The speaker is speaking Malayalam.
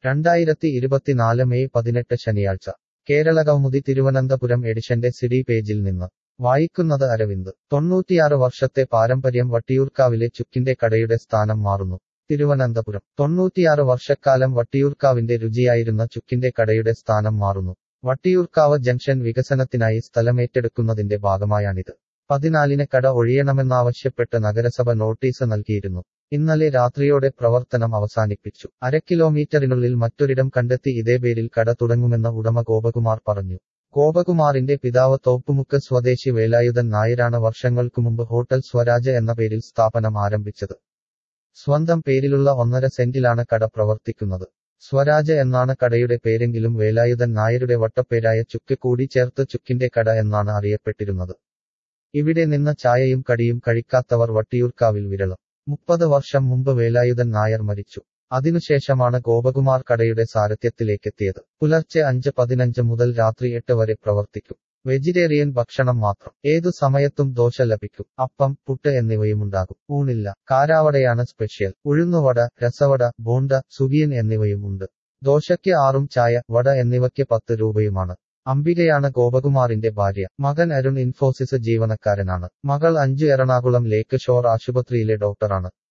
രണ്ടായിരത്തി ഇരുപത്തിനാല് മെയ് പതിനെട്ട് ശനിയാഴ്ച കേരള കൗമുദി തിരുവനന്തപുരം എഡിഷന്റെ സിഡി പേജിൽ നിന്ന് വായിക്കുന്നത് അരവിന്ദ് തൊണ്ണൂറ്റിയാറ് വർഷത്തെ പാരമ്പര്യം വട്ടിയൂർക്കാവിലെ ചുക്കിന്റെ കടയുടെ സ്ഥാനം മാറുന്നു തിരുവനന്തപുരം തൊണ്ണൂറ്റിയാറ് വർഷക്കാലം വട്ടിയൂർക്കാവിന്റെ രുചിയായിരുന്ന ചുക്കിന്റെ കടയുടെ സ്ഥാനം മാറുന്നു വട്ടിയൂർക്കാവ് ജംഗ്ഷൻ വികസനത്തിനായി സ്ഥലമേറ്റെടുക്കുന്നതിന്റെ ഭാഗമായാണിത് പതിനാലിന് കട ഒഴിയണമെന്നാവശ്യപ്പെട്ട് നഗരസഭ നോട്ടീസ് നൽകിയിരുന്നു ഇന്നലെ രാത്രിയോടെ പ്രവർത്തനം അവസാനിപ്പിച്ചു അര കിലോമീറ്ററിനുള്ളിൽ മറ്റൊരിടം കണ്ടെത്തി ഇതേ പേരിൽ കട തുടങ്ങുമെന്ന് ഉടമ ഗോപകുമാർ പറഞ്ഞു ഗോപകുമാറിന്റെ പിതാവ് തോപ്പുമുക്ക് സ്വദേശി വേലായുധൻ നായരാണ് വർഷങ്ങൾക്കു മുമ്പ് ഹോട്ടൽ സ്വരാജ് എന്ന പേരിൽ സ്ഥാപനം ആരംഭിച്ചത് സ്വന്തം പേരിലുള്ള ഒന്നര സെന്റിലാണ് കട പ്രവർത്തിക്കുന്നത് സ്വരാജ് എന്നാണ് കടയുടെ പേരെങ്കിലും വേലായുധൻ നായരുടെ വട്ടപ്പേരായ ചുക്ക് കൂടി ചേർത്ത് ചുക്കിന്റെ കട എന്നാണ് അറിയപ്പെട്ടിരുന്നത് ഇവിടെ നിന്ന് ചായയും കടിയും കഴിക്കാത്തവർ വട്ടിയൂർക്കാവിൽ വിരളം മുപ്പത് വർഷം മുമ്പ് വേലായുധൻ നായർ മരിച്ചു അതിനുശേഷമാണ് ഗോപകുമാർ കടയുടെ സാരഥ്യത്തിലേക്കെത്തിയത് പുലർച്ചെ അഞ്ച് പതിനഞ്ച് മുതൽ രാത്രി എട്ട് വരെ പ്രവർത്തിക്കും വെജിറ്റേറിയൻ ഭക്ഷണം മാത്രം ഏതു സമയത്തും ദോശ ലഭിക്കും അപ്പം പുട്ട് എന്നിവയുമുണ്ടാകും ഊണില്ല കാരാവടയാണ് സ്പെഷ്യൽ ഉഴുന്നുവട രസവട ബോണ്ട സുഗിയൻ എന്നിവയും ഉണ്ട് ദോശയ്ക്ക് ആറും ചായ വട എന്നിവയ്ക്ക് പത്ത് രൂപയുമാണ് അംബികയാണ് ഗോപകുമാറിന്റെ ഭാര്യ മകൻ അരുൺ ഇൻഫോസിസ് ജീവനക്കാരനാണ് മകൾ അഞ്ചു എറണാകുളം ലേക്ക് ഷോർ ആശുപത്രിയിലെ ഡോക്ടറാണ്